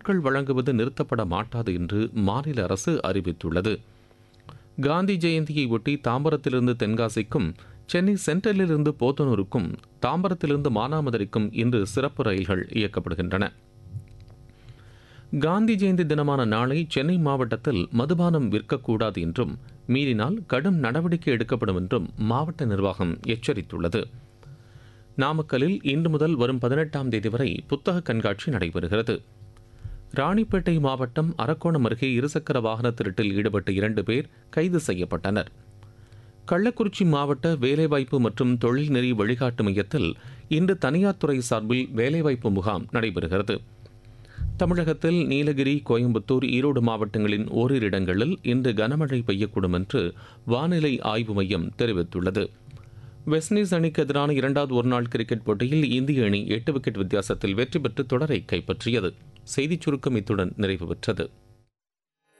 பொருட்கள் வழங்குவது நிறுத்தப்பட மாட்டாது என்று மாநில அரசு அறிவித்துள்ளது காந்தி ஜெயந்தியை ஒட்டி தாம்பரத்திலிருந்து தென்காசிக்கும் சென்னை சென்ட்ரலிலிருந்து போத்தனூருக்கும் தாம்பரத்திலிருந்து மானாமதுரைக்கும் இன்று சிறப்பு ரயில்கள் இயக்கப்படுகின்றன காந்தி ஜெயந்தி தினமான நாளை சென்னை மாவட்டத்தில் மதுபானம் விற்கக்கூடாது என்றும் மீறினால் கடும் நடவடிக்கை எடுக்கப்படும் என்றும் மாவட்ட நிர்வாகம் எச்சரித்துள்ளது நாமக்கலில் இன்று முதல் வரும் பதினெட்டாம் தேதி வரை புத்தக கண்காட்சி நடைபெறுகிறது ராணிப்பேட்டை மாவட்டம் அரக்கோணம் அருகே இருசக்கர வாகன திருட்டில் ஈடுபட்ட இரண்டு பேர் கைது செய்யப்பட்டனர் கள்ளக்குறிச்சி மாவட்ட வேலைவாய்ப்பு மற்றும் தொழில்நெறி வழிகாட்டு மையத்தில் இன்று தனியார் துறை சார்பில் வேலைவாய்ப்பு முகாம் நடைபெறுகிறது தமிழகத்தில் நீலகிரி கோயம்புத்தூர் ஈரோடு மாவட்டங்களின் ஓரிரு இடங்களில் இன்று கனமழை பெய்யக்கூடும் என்று வானிலை ஆய்வு மையம் தெரிவித்துள்ளது வெஸ்ட்இண்டீஸ் அணிக்கு எதிரான இரண்டாவது ஒருநாள் கிரிக்கெட் போட்டியில் இந்திய அணி எட்டு விக்கெட் வித்தியாசத்தில் வெற்றி பெற்று தொடரை கைப்பற்றியது செய்திச் சுருக்கம் இத்துடன் நிறைவு பெற்றது